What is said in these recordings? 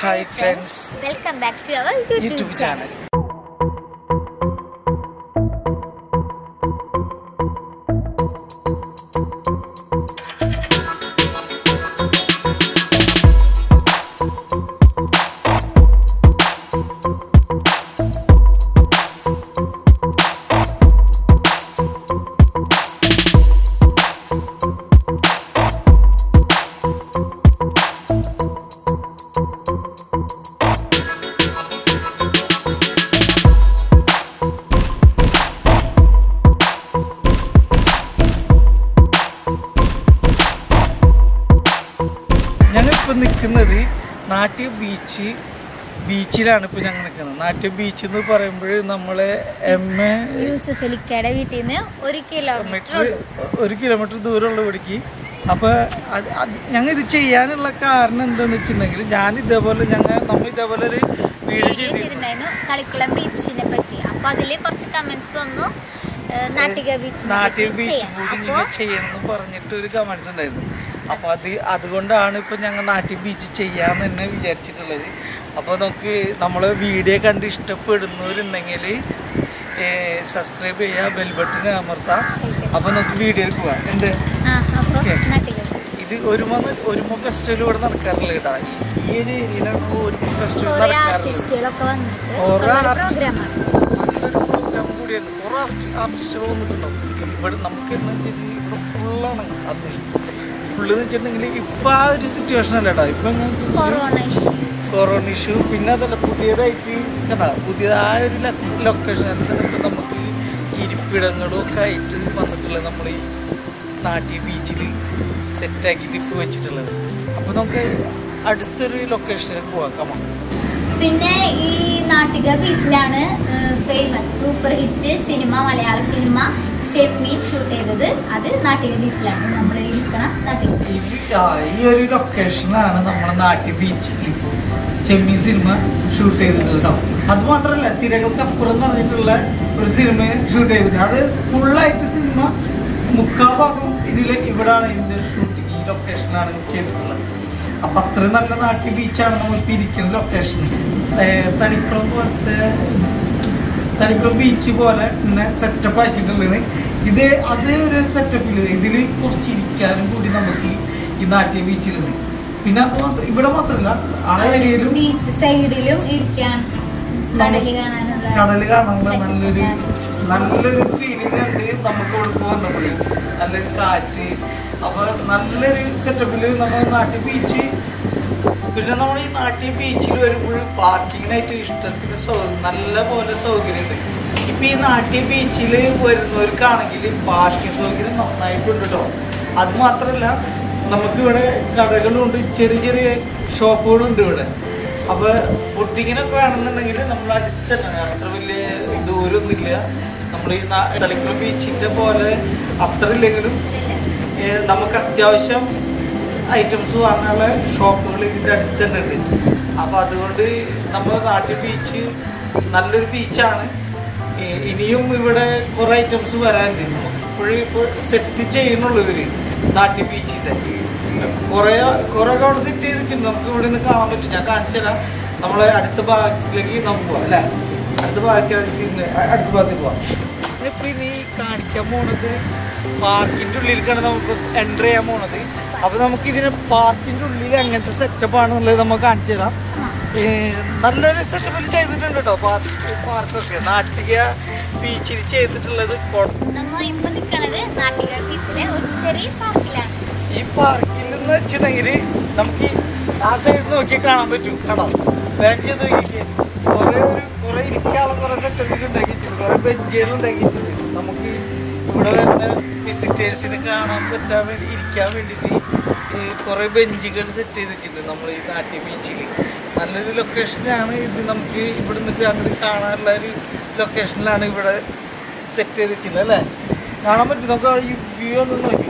Hi friends welcome back to our YouTube YouTube channel channel ഞങ്ങളിപ്പോൾ നിൽക്കുന്നത് നാട്യ beach ബീച്ചിലാണ് ഇപ്പോൾ ഞങ്ങൾ നിൽക്കുന്നത് നാട്യ ബീച്ച് എന്ന് പറയുമ്പോൾ നമ്മളെ എം എ യൂസുഫ് അലിക്കയുടെ വീട്ടിൽ നിന്ന് ഒരു കിലോമീറ്റർ കിലോമീറ്റർ ഒരു കിലോമീറ്റർ ദൂരമുള്ള ഇവിടേക്ക് അപ്പോൾ അത് അത് ഞങ്ങൾ ഇത് ചെയ്യാനുള്ള കാരണം എന്താണെന്ന് വെച്ചിട്ടുണ്ടെങ്കിൽ ഞാൻ ഇതേപോലെ ഞങ്ങൾ നമ്മൾ ഇതേപോലെ ഒരു വീഡിയോ വീഡിയോ ചെയ്ത് ചെയ്തിട്ടുണ്ടായിരുന്നു കളിക്കുളം ബീച്ചിനെ പറ്റി അപ്പൊ അതില് കുറച്ച് കമന്റ്സ് വന്നു ഏഹ്, നാട്ടിക ബീച്ചിനെ നാട്യ പറ്റി ബീച്ച് ചെയ്യാം കൂടി അപ്പൊ നിങ്ങൾ ചെയ്യണമെന്ന് പറഞ്ഞിട്ട് ഒരു കമന്റ്സ് ഉണ്ടായിരുന്നു അപ്പോൾ അത് അതുകൊണ്ടാണ് ഇപ്പോൾ ഞങ്ങൾ നാട്യ ബീച്ച് ചെയ്യാന്ന് തന്നെ വിചാരിച്ചിട്ടുള്ളത് അപ്പോൾ നമുക്ക് നമ്മളെ വീഡിയോ കണ്ട് ഇഷ്ടപ്പെടുന്നവരുണ്ടെങ്കിൽ സബ്സ്ക്രൈബ് ചെയ്യുക ബെൽ ബട്ടൺ അമർത്താം അപ്പോൾ നമുക്ക് വീഡിയോയിൽ പോവാം എന്ത് ആ അപ്പൊ Okay. നാട്ടിക ഇത് ഒരുമ ഒരുമ ഫെസ്റ്റിവൽ ഇവിടെ നടക്കാറില്ല കേട്ടാ ഈ ഈ ഒരു ഏരിയയിലാണ് ഒരുമ ഫെസ്റ്റിവൽ കുറെ നടക്കാറുള്ളത് ആർട്ടിസ്റ്റുകളൊക്കെ വന്നിട്ട് കുറെ artist- പ്രോഗ്രാമാണ് നല്ലൊരു പ്രോഗ്രാം കൂടിയാണ് കുറെ ആർട്ടിസ്റ്റുകൾ വന്നിട്ടുണ്ടാവും ഇവിടെ നമുക്ക് എന്ന് വെച്ചാൽ ഇവിടെ ഫുള്ളാണ് അന്ന് ഫുള്ള് എന്ന് വെച്ചിട്ടുണ്ടെങ്കിൽ ഇപ്പൊ ആ ഒരു സിറ്റുവേഷൻ അല്ല കേട്ടോ ഇപ്പൊ കൊറോണ ഇഷ്യൂ കൊറോണ ഇഷ്യൂ പിന്നെ അതല്ല പുതിയതായിട്ട് കേട്ടാ പുതിയതായ ഒരു ലൊക്കേഷൻ ഇപ്പൊ നമുക്ക് ഇരിപ്പിടങ്ങളും ഒക്കെ ആയിട്ട് വന്നിട്ടുള്ളത് നമ്മൾ ഈ നാട്ടി ബീച്ചിൽ സെറ്റാക്കിയിട്ട് ഇപ്പോൾ വെച്ചിട്ടുള്ളത് അപ്പോൾ നമുക്ക് അടുത്തൊരു ലൊക്കേഷനിൽ പോവാം കമ പിന്നെ ഈ നാട്ടിക ബീച്ചിലാണ് ഫേമസ് സൂപ്പർ ഹിറ്റ് സിനിമ മലയാള സിനിമ ചെമ്മീൻ ഷൂട്ട് ചെയ്തത് അത് നാട്ടിക ബീച്ചിലാണ് നമ്മൾ നിൽക്കണ നാട്ടിക ബീച്ച് ആ, ഈ ഒരു ലൊക്കേഷനിലാണ് നമ്മുടെ നാട്ടിൽ ബീച്ചിൽ ചെമ്മീൻ സിനിമ ഷൂട്ട് ചെയ്തിട്ടുള്ളത് കേട്ടോ അത് മാത്രമല്ല തിരകൾക്കപ്പുറം എന്ന് പറഞ്ഞിട്ടുള്ള ഒരു സിനിമ ഷൂട്ട് ചെയ്തിട്ടുണ്ട് അത് ഫുള്ളായിട്ട് സിനിമ മുക്കാ ഭാഗം ഇതിൽ ഇവിടാണ് ഇതിന്റെ ഷൂട്ടിങ് ഈ ലൊക്കേഷനിലാണ് ചെയ്തിട്ടുള്ളത് അപ്പൊ അത്രയും നല്ല നാട്ടിൽ ബീച്ചാണ് നമ്മൾ ഇപ്പൊ ഇരിക്കുന്ന ലൊക്കേഷൻ തളിപ്പുറം പോലത്തെ തളിപ്പുറം ബീച്ച് പോലെ ഇങ്ങനെ സെറ്റപ്പ് ആക്കിയിട്ടുള്ളത് ഇത് അതേ ഒരു സെറ്റപ്പിൽ ഇതിൽ കുറച്ച് ഇരിക്കാനും കൂടി നമുക്ക് ഈ നാട്യ ബീച്ചിലുണ്ട് പിന്നെ അത് മാത്രം ഇവിടെ മാത്രമല്ല ആ ഏരിയയിലും ബീച്ച് സൈഡിലും ഇരിക്കാൻ കടല് കാണാനുള്ള കടല് കാണാനുള്ള setup നല്ലൊരു ഒക്കെ. നല്ലൊരു ഫീലിംഗ് ഉണ്ട് നമുക്ക് ഇവിടെ വന്നപ്പോഴേ നല്ലൊരു കാറ്റ് അപ്പൊ നല്ലൊരു സെറ്റപ്പിൽ നമ്മൾ നാട്ടിൽ ബീച്ച് പിന്നെ നമ്മൾ ഈ നാട്ടിൽ ബീച്ചിൽ വരുമ്പോൾ പാർക്കിങ്ങിനായിട്ട് ഇഷ്ടത്തിന് സൗ നല്ല പോലെ സൗകര്യമുണ്ട് ഇപ്പൊ ഈ നാട്ടിൽ ബീച്ചിൽ വരുന്നവർക്കാണെങ്കിൽ പാർക്കിംഗ് സൗകര്യം നന്നായിട്ടുണ്ട് കേട്ടോ അത് മാത്രമല്ല നമുക്കിവിടെ കടകളുണ്ട് ചെറിയ ചെറിയ ഷോപ്പുകളുണ്ട് ഇവിടെ അപ്പൊ ഫുഡിങ്ങിനൊക്കെ വേണമെന്നുണ്ടെങ്കിൽ നമ്മൾ അടുത്ത് തന്നെ അത്ര വലിയ ദൂരമൊന്നുമില്ല നമ്മൾ ഈ നാ- തളിക്കുളം ബീച്ചിന്റെ പോലെ അത്ര ഇല്ലെങ്കിലും ഏ, നമുക്ക് അത്യാവശ്യം ഐറ്റംസ് വാങ്ങാനുള്ള ഷോപ്പുകൾ ഇതിന്റെ അടുത്ത് തന്നെ ഉണ്ട് അപ്പൊ അതുകൊണ്ട് നമ്മുടെ നാട്ടിൽ ബീച്ച് നല്ലൊരു ബീച്ചാണ് ഏ, ഇനിയും ഇവിടെ കുറെ ഐറ്റംസ് വരാനുണ്ട് നമുക്ക് ഇപ്പോഴും ഇപ്പോൾ സെറ്റ് ചെയ്യുന്നുള്ളൂ ഇവര് നാട്ടിൽ ബീച്ചിന്റെ കുറെ കുറെ അവിടെ സെറ്റ് ചെയ്തിട്ടുണ്ട് നമുക്ക് ഇവിടെ നിന്ന് കാണാൻ പറ്റും ഞാൻ കാണിച്ചു തരാം നമ്മളെ അടുത്ത ഭാഗത്തിലേക്ക് നമുക്ക് പോവാം അല്ലേ അടുത്ത ഭാഗത്തേക്ക് അടുത്ത ഭാഗത്തേക്ക് പോവാം ഇപ്പൊ ഇനി കാണിക്കാൻ പോണത് പാർക്കിന്റെ ഉള്ളിലേക്കാണ് നമുക്ക് എൻ്റർ ചെയ്യാൻ പോണത് അപ്പൊ നമുക്ക് ഇതിന് പാർക്കിന്റെ ഉള്ളിൽ എങ്ങനത്തെ സെറ്റപ്പ് ആണെന്നുള്ളത് നമുക്ക് കാണിച്ചു തരാം ഏ, നല്ലൊരു സെറ്റപ്പിൽ ചെയ്തിട്ടുണ്ട് കേട്ടോ പാർക്ക് പാർക്കൊക്കെ നാട്ടിക ബീച്ചിൽ ചെയ്തിട്ടുള്ളത് കൊ- നമ്മൾ ഇപ്പൊ നിൽക്കണത് നാട്ടിക ബീച്ചിലെ ഒരു ചെറിയ പാർക്കിലാണ് ഈ പാർക്കിൽ എന്ന് വെച്ചിട്ടുണ്ടെങ്കിൽ നമുക്ക് ഈ ആ സൈഡ് നോക്കി കാണാൻ പറ്റും കാണാം ബാക്ക് ചെയ്ത് നോക്കിക്കേ കുറെ ഒരു കുറെ ഇരിക്കാനുള്ള കുറെ സെറ്റപ്പ് ഉണ്ടാക്കിയിട്ടുണ്ട് കുറെ ബെഞ്ചുകൾ ഉണ്ടാക്കിയിട്ടുണ്ട് നമുക്ക് ഇവിടെ വരുന്ന വിസിറ്റേഴ്സിന് കാണാൻ പറ്റാൻ വേണ്ടി ഇരിക്കാൻ വേണ്ടിയിട്ട് കുറെ ബെഞ്ചുകൾ സെറ്റ് ചെയ്തിട്ടുണ്ട് നമ്മൾ ഈ നാട്യ ബീച്ചിൽ നല്ലൊരു ലൊക്കേഷനാണ് ഇത് നമുക്ക് ഇവിടെ നിന്നിട്ട് അങ്ങോട്ട് കാണാനുള്ള ഒരു ലൊക്കേഷനിലാണ് ഇവിടെ സെറ്റ് ചെയ്തിട്ടുള്ളത് അല്ലേ കാണാൻ പറ്റും നമുക്ക് ഈ വ്യൂ ഒന്ന് നോക്കി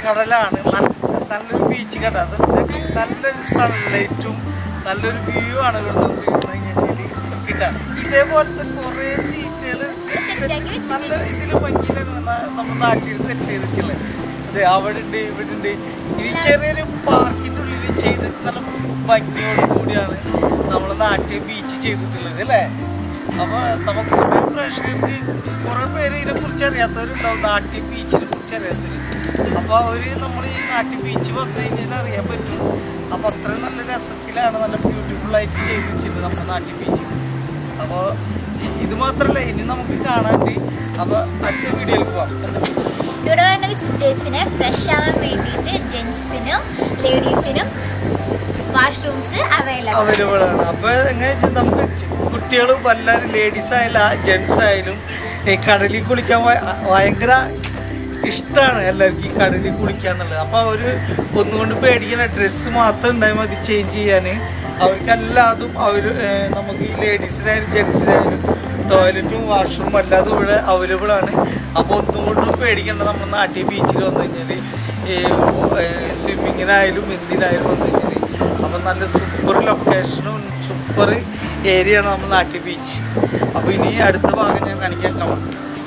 കടലാണ് നല്ല നല്ലൊരു ബീച്ച് കട അത് നല്ലൊരു സൺലൈറ്റും നല്ലൊരു വ്യൂ ആണ് ഇവിടെ നമുക്ക് ഇരുന്ന് കഴിഞ്ഞാൽ കിട്ടാൻ ഇതേപോലത്തെ കുറേ സീറ്റുകൾ സെറ്റാക്കി വെച്ചിട്ടുണ്ട്. നല്ല ഇതിൽ ഭംഗിയിലാണ് ന- നമ്മുടെ നാട്ടിൽ സെറ്റ് ചെയ്തിട്ടുള്ളത് അതെ അവിടെ ഉണ്ട് ഇവിടെ ഉണ്ട് ഈ ചെറിയൊരു പാർക്കിൻ്റെ ഉള്ളിൽ ചെയ്തിട്ട് നല്ല ഭംഗിയോട് കൂടിയാണ് നമ്മുടെ നാട്ടിൽ ബീച്ച് ചെയ്തിട്ടുള്ളത് അല്ലേ അപ്പോൾ നമുക്ക് കുറേ പ്രേക്ഷകർക്ക് കുറേ പേര് ഇതിനെ കുറിച്ച് അറിയാത്തവരുണ്ടാവും നാട്ടിൽ ബീച്ചിനെ കുറിച്ച് അറിയാത്തവർ അപ്പോൾ അവർ നമ്മൾ ഈ നാട്ടിൽ ബീച്ച് വന്നു കഴിഞ്ഞാൽ അറിയാൻ പറ്റും അപ്പോൾ അത്രയും നല്ല രസത്തിലാണ് നല്ല ബ്യൂട്ടിഫുൾ ആയിട്ട് ചെയ്ത് വെച്ചിട്ടുണ്ട് നമ്മുടെ നാട്ടിൽ ബീച്ച് അപ്പോൾ ഇത് മാത്രമല്ല ഇനി നമുക്ക് കാണാണ്ട് അപ്പോൾ അടുത്ത വീഡിയോയിൽ പോവാം ഇവിടെ വരുന്ന വിസിറ്റേഴ്സിന് ഫ്രഷ് ആവാൻ വേണ്ടിയിട്ട് ജെൻസിനും ലേഡീസിനും വാഷ്റൂംസ് അവൈലബിൾ അവൈലബിൾ ആണ് അപ്പോൾ എങ്ങനെ വെച്ചാൽ നമുക്ക് കുട്ടികളും എല്ലാവരും ലേഡീസ് ആയാലും ജെൻസ് ആയാലും ഈ കടലിൽ കുളിക്കാൻ ഭയ- ഭയങ്കര ഇഷ്ടമാണ് എല്ലാവർക്കും ഈ കടലിൽ കുളിക്കുക എന്നുള്ളത് അപ്പോൾ അവർ ഒന്നുകൊണ്ട് പേടിക്കണ ഡ്രസ്സ് മാത്രം ഉണ്ടായാൽ മതി ചേഞ്ച് ചെയ്യാൻ അവർക്ക് എല്ലാതും അവർ നമുക്ക് ഈ ലേഡീസിനായാലും ജെൻസിനായാലും ടോയ്ലറ്റും വാഷ്റൂമും എല്ലാതും ഇവിടെ അവൈലബിൾ ആണ് അപ്പോൾ ഒന്നും കൊണ്ടും പേടിക്കേണ്ട നമ്മുടെ നാട്ടിൽ ബീച്ചിൽ വന്നു കഴിഞ്ഞാൽ ഈ സ്വിമ്മിങ്ങിനായാലും എന്തിനായാലും വന്നു കഴിഞ്ഞാൽ അപ്പം നല്ല സൂപ്പർ ലൊക്കേഷനും സൂപ്പർ ഏരിയ ആണ് നമ്മുടെ നാട്ടിൽ ബീച്ച് അപ്പോൾ ഇനി അടുത്ത ഭാഗം ഞാൻ കാണിക്കാൻ കാണാം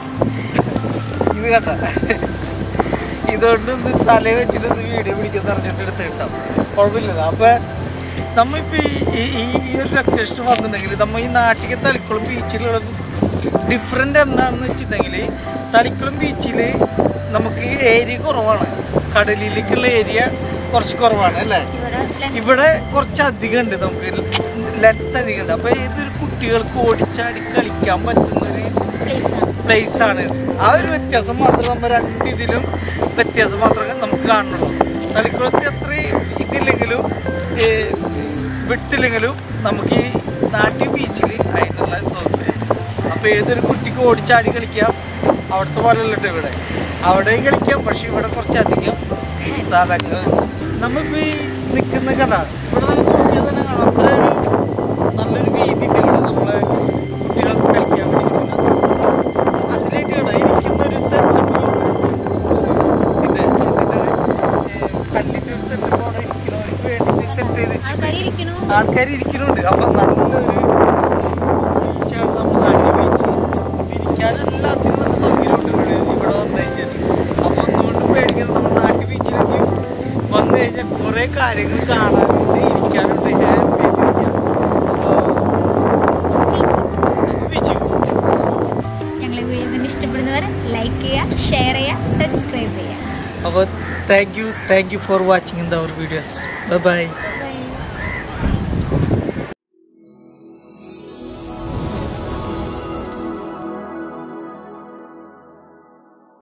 ഇത് കണ്ട ഇതുകൊണ്ട് ഇത് തലേ വെച്ചിട്ട് ഇത് വീഡിയോ പിടിക്കാൻ പറഞ്ഞിട്ട് എടുത്ത് കിട്ടാം കുഴപ്പമില്ല അപ്പോൾ നമ്മളിപ്പോൾ ഈ ഈ ഈ ഒരു ലൊക്കേഷൻ വന്നിട്ടുണ്ടെങ്കിൽ നമ്മൾ ഈ നാട്ടിലെ തളിക്കുളം ബീച്ചിലുള്ള ഡിഫറെൻ്റ് എന്താണെന്ന് വെച്ചിട്ടുണ്ടെങ്കിൽ തളിക്കുളം ബീച്ചിൽ നമുക്ക് ഏരിയ കുറവാണ് കടലിലേക്കുള്ള ഏരിയ കുറച്ച് കുറവാണ് അല്ലേ ഇവിടെ കുറച്ച് അധികം ഉണ്ട് നമുക്ക് ലെങ്ത് അധികം ഉണ്ട് അപ്പോൾ ഏതൊരു കുട്ടികൾക്ക് ഓടിച്ചാടി കളിക്കാൻ പറ്റുന്നൊരു പ്ലേസ് ആണ് പ്ലേസ് ആണ് ഇത്. ആ ഒരു വ്യത്യാസം മാത്രം നമ്മൾ രണ്ട് ഇതിലും വ്യത്യാസം മാത്രമേ നമുക്ക് കാണുന്നുള്ളൂ തളിക്കുളത്ത് അത്രയും ഇതില്ലെങ്കിലും ഏ, വിട്ടില്ലെങ്കിലും നമുക്ക് ഈ നാട്ടിൽ ബീച്ചിൽ അതിനുള്ള സൗകര്യം അപ്പോൾ ഏതൊരു കുട്ടിക്ക് ഓടിച്ചാടി കളിക്കാം അവിടുത്തെ പോലെ അല്ലട്ടോ ഇവിടെ അവിടെയും കളിക്കാം പക്ഷെ ഇവിടെ കുറച്ചധികം സ്ഥലങ്ങൾ നമ്മളിപ്പോൾ ഈ നിൽക്കുന്ന കണ്ട ഇവിടെ നമുക്ക് നോക്കിയാൽ തന്നെ കാണാം അത്ര ഒരു നല്ലൊരു വീതി ഉണ്ട് ഇവിടെ നമ്മളെ കുട്ടികൾക്ക് കളിക്കാൻ വേണ്ടി അതിലേക്ക് ഇരിക്കുന്ന ഒരു സെറ്റപ്പ് പിന്നെ കല്ലിൻ്റെ ഒരു സെറ്റപ്പ് അവിടെ ഇരിക്കുന്നവർക്ക് വേണ്ടിയിട്ട് സെറ്റ് ചെയ്ത് വെച്ചിട്ടുണ്ട് ആൾക്കാർ ഇരിക്കണു ആൾക്കാർ ഇരിക്കുന്നുണ്ട് അപ്പൊ നല്ലൊരു ബീച്ചാണ് നമ്മുടെ നാട്ടിൽ ബീച്ച് അപ്പൊ ഇരിക്കാനെല്ലാത്തിനും നല്ല സൗകര്യമുണ്ട് ഇവിടെ ഇവിടെ വന്നു കഴിഞ്ഞാൽ അപ്പൊ ഒന്നുകൊണ്ട് പേടിക്കണം നമ്മുടെ നാട്ടിൽ ബീച്ചിലേക്ക് വന്നു കഴിഞ്ഞാൽ കുറെ കാര്യങ്ങൾ കാണാനുണ്ട് ഇരിക്കാനുണ്ട് ഹാപ്പി അപ്പൊ ബീച്ച് ഞങ്ങളെ വീഡിയോ കണ്ട് ഇഷ്ടപ്പെടുന്നവർ ലൈക്ക് ചെയ്യുക ഷെയർ ചെയ്യുക സബ്സ്ക്രൈബ് ചെയ്യുക അപ്പോൾ thank you thank you for watching in our videos bye bye Bye.